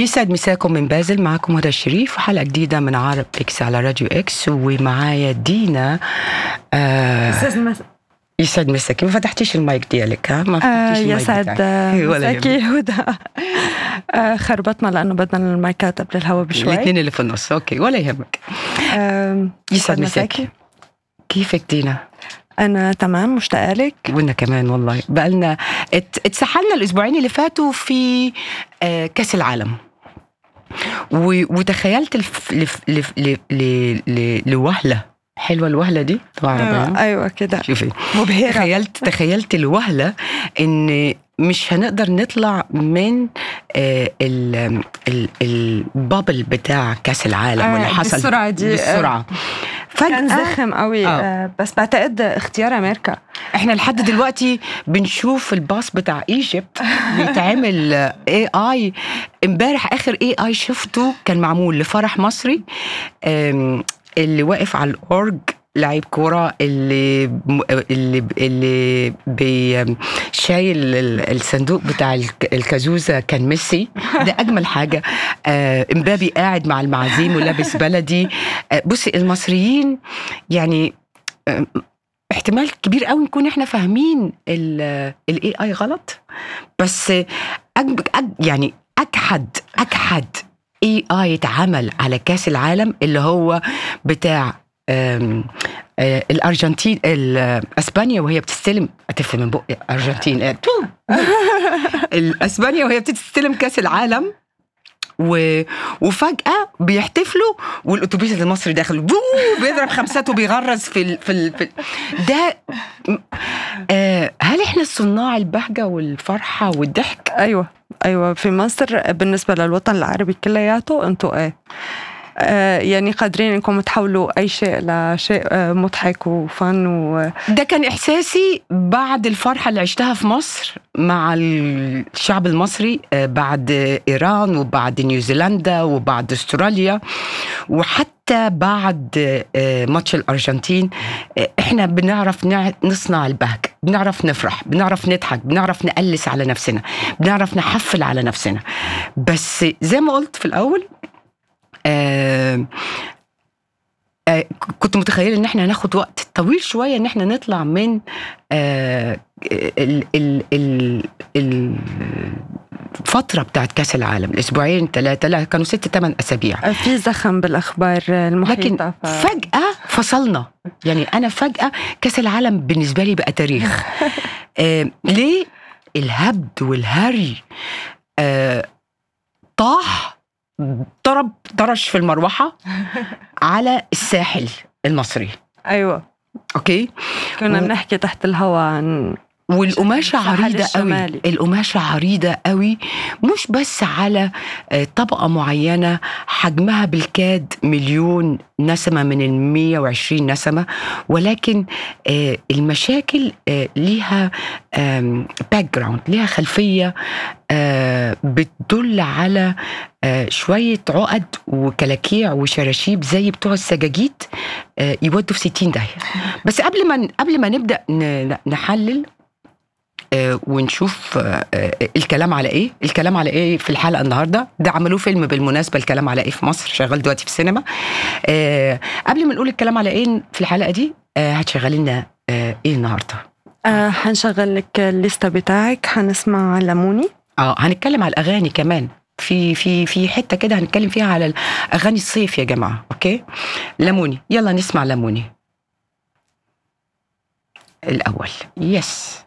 يسعد مساكم من بازل معكم هدى الشريف وحلقه جديده من عرب اكس على راديو اكس ومعايا دينا آه استاذ مس... يسعد مساكي ما فتحتيش المايك ديالك ها ما آه فتحتيش المايك يسعد بتاعك. آه، ولا مساكي هدى آه خربطنا لانه بدنا المايكات قبل الهوا بشوي الاثنين اللي في النص اوكي ولا يهمك آه يسعد مساكي كيفك دينا؟ انا تمام مشتاقه لك وانا كمان والله بقالنا ات- اتسحلنا الاسبوعين اللي فاتوا في آه، كاس العالم و- وتخيلت الف... لف... لف... ل... ل... ل... لوهله حلوه الوهله دي طبعا ايوه, أيوة كده شوفي مبهره تخيلت تخيلت الوهله ان مش هنقدر نطلع من آه، ال ال البابل بتاع كاس العالم آه، واللي حصل بالسرعة دي، آه، بالسرعه كان فجاه زخم قوي آه. آه. بس بعتقد اختيار امريكا احنا لحد دلوقتي بنشوف الباص بتاع ايجيبت بيتعمل اي اي امبارح اخر اي اي شفته كان معمول لفرح مصري أم، اللي واقف على الاورج لعيب كوره اللي اللي اللي بي شايل ال- الصندوق بتاع الك- الكازوزه كان ميسي ده اجمل حاجه آه، امبابي قاعد مع المعازيم ولابس بلدي آه، بصي المصريين يعني آه، احتمال كبير قوي نكون احنا فاهمين الاي اي غلط بس أج أج يعني اجحد اجحد اي اي اتعمل على كاس العالم اللي هو بتاع آم، آه، الارجنتين ال- اسبانيا وهي بتستلم اتف من بقي ارجنتين آه، تو. الاسبانيا وهي بتستلم كاس العالم و... وفجأة بيحتفلوا والأتوبيس المصري داخل بو بيضرب خمسات وبيغرز في ال... في, ال... في ال... ده آه هل احنا صناع البهجة والفرحة والضحك؟ ايوه ايوه في مصر بالنسبه للوطن العربي كلياته انتوا ايه آه يعني قادرين انكم تحولوا اي شيء لشيء آه مضحك وفن و... ده كان إحساسي بعد الفرحة اللي عشتها في مصر مع الشعب المصري آه، بعد إيران وبعد نيوزيلندا وبعد أستراليا وحتى بعد آه، ماتش الأرجنتين آه، إحنا بنعرف نع- نصنع البهجة بنعرف نفرح بنعرف نضحك بنعرف نقلس على نفسنا بنعرف نحفل على نفسنا بس زي ما قلت في الأول آه آه، كنت متخيله ان احنا هناخد وقت طويل شويه ان احنا نطلع من آه، ال ال ال ال الفترة بتاعت كأس العالم الأسبوعين ثلاثة لا كانوا ست ثمان أسابيع آه في زخم بالاخبار آه، لكن المحيطه ف... فجأة فصلنا يعني أنا فجأة كأس العالم بالنسبة لي بقى تاريخ آه ليه الهبد والهري آه طاح ضرب طرش في المروحة على الساحل المصري ايوه أوكي كنا و- بنحكي تحت الهواء عن والقماشة الساحل عريضة قوي الشمالي. القماشة عريضة قوي مش بس على آه، طبقة معينة حجمها بالكاد مليون نسمة من ال 120 نسمة ولكن آه، المشاكل آه، ليها باك جراوند ليها خلفية آه، بتدل على آه، شوية عقد وكلاكيع وشراشيب زي بتوع السجاجيد آه، يودوا في 60 داهية بس قبل ما قبل ما نبدأ ن- نحلل آه، ونشوف آه، آه، الكلام على ايه الكلام على ايه في الحلقه النهارده ده عملوه فيلم بالمناسبه الكلام على ايه في مصر شغال دلوقتي في السينما آه، قبل ما نقول الكلام على ايه في الحلقه دي آه، هتشغلي لنا آه، ايه النهارده آه حنشغل لك الليسته بتاعك حنسمع لموني اه هنتكلم على الاغاني كمان في في في حته كده هنتكلم فيها على اغاني الصيف يا جماعه اوكي لموني يلا نسمع لموني الاول يس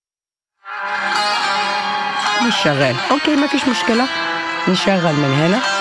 مش شغال اوكي ما فيش مشكله نشغل من هنا